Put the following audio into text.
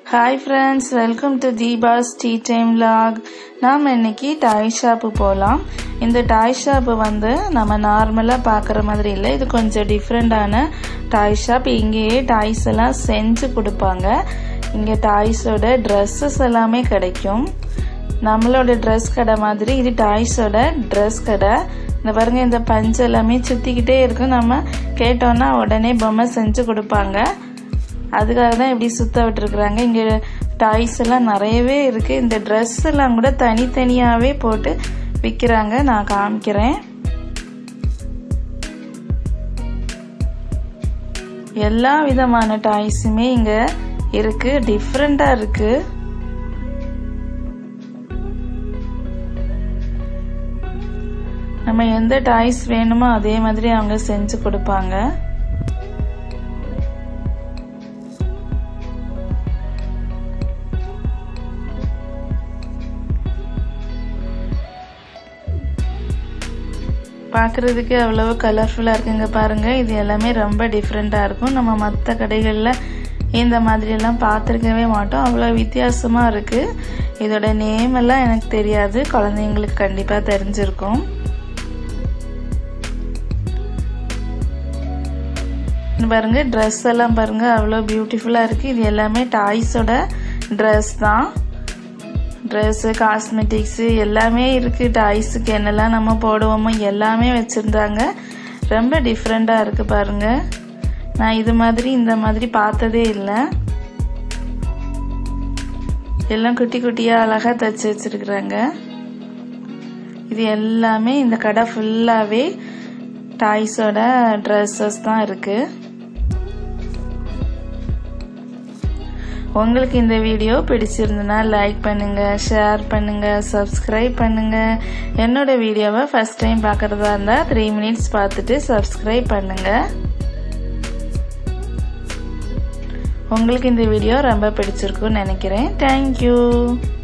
hi friends welcome to Deepa's tea time log நாம் இன்னைக்கு டாய் shop போகலாம் இந்த டாய் ஷாப்பு வந்து நம்ம நார்மலாக பார்க்குற மாதிரி இல்லை இது கொஞ்சம் டிஃப்ரெண்ட்டான டாய் ஷாப் இங்கேயே டாய்ஸ் எல்லாம் செஞ்சு கொடுப்பாங்க இங்கே டாய்ஸோட ட்ரெஸ்ஸஸ் எல்லாமே கிடைக்கும் நம்மளோட ட்ரெஸ் கடை மாதிரி இது டாய்ஸோட ட்ரெஸ் கடை இந்த பாருங்க இந்த பஞ்சு எல்லாமே சுற்றிக்கிட்டே இருக்கும் நம்ம கேட்டோன்னா உடனே பொம்மை செஞ்சு கொடுப்பாங்க அதுக்காக தான் இப்படி சுத்த விட்டுருக்குறாங்க இங்கே டாய்ஸ் எல்லாம் நிறையவே இருக்குது இந்த ட்ரெஸ் எல்லாம் கூட தனித்தனியாகவே போட்டு விற்கிறாங்க நான் காமிக்கிறேன் எல்லா விதமான டாய்ஸுமே இங்கே இருக்குது டிஃப்ரெண்ட்டாக இருக்குது நம்ம எந்த டாய்ஸ் வேணுமோ அதே மாதிரி அவங்க செஞ்சு கொடுப்பாங்க பார்க்குறதுக்கு அவ்வளவு கலர்ஃபுல்லாக இருக்குங்க பாருங்கள் இது எல்லாமே ரொம்ப டிஃப்ரெண்ட்டாக இருக்கும் நம்ம மற்ற கடைகளில் இந்த மாதிரியெல்லாம் பார்த்துருக்கவே மாட்டோம் அவ்வளோ வித்தியாசமாக இருக்குது இதோட நேம் எல்லாம் எனக்கு தெரியாது குழந்தைங்களுக்கு கண்டிப்பாக தெரிஞ்சிருக்கும் பாருங்க ட்ரெஸ் எல்லாம் பாருங்க அவ்வளோ பியூட்டிஃபுல்லாக இருக்குது இது எல்லாமே டாய்ஸோட ட்ரெஸ் தான் ட்ரெஸ்ஸு காஸ்மெட்டிக்ஸு எல்லாமே இருக்குது டாய்ஸுக்கு என்னெல்லாம் நம்ம போடுவோமோ எல்லாமே வச்சுருந்தாங்க ரொம்ப டிஃப்ரெண்ட்டாக இருக்குது பாருங்கள் நான் இது மாதிரி இந்த மாதிரி பார்த்ததே இல்லை எல்லாம் குட்டி குட்டியாக அழகாக தைச்சி வச்சுருக்குறாங்க இது எல்லாமே இந்த கடை ஃபுல்லாகவே டாய்ஸோட ட்ரெஸ்ஸஸ் தான் இருக்குது உங்களுக்கு இந்த வீடியோ பிடிச்சிருந்துன்னா லைக் பண்ணுங்க ஷேர் பண்ணுங்க சப்ஸ்கிரைப் பண்ணுங்க என்னோட வீடியோவை ஃபர்ஸ்ட் டைம் பார்க்குறதா இருந்தால் த்ரீ மினிட்ஸ் பார்த்துட்டு சப்ஸ்கிரைப் பண்ணுங்க உங்களுக்கு இந்த வீடியோ ரொம்ப பிடிச்சிருக்குன்னு நினைக்கிறேன் தேங்க்யூ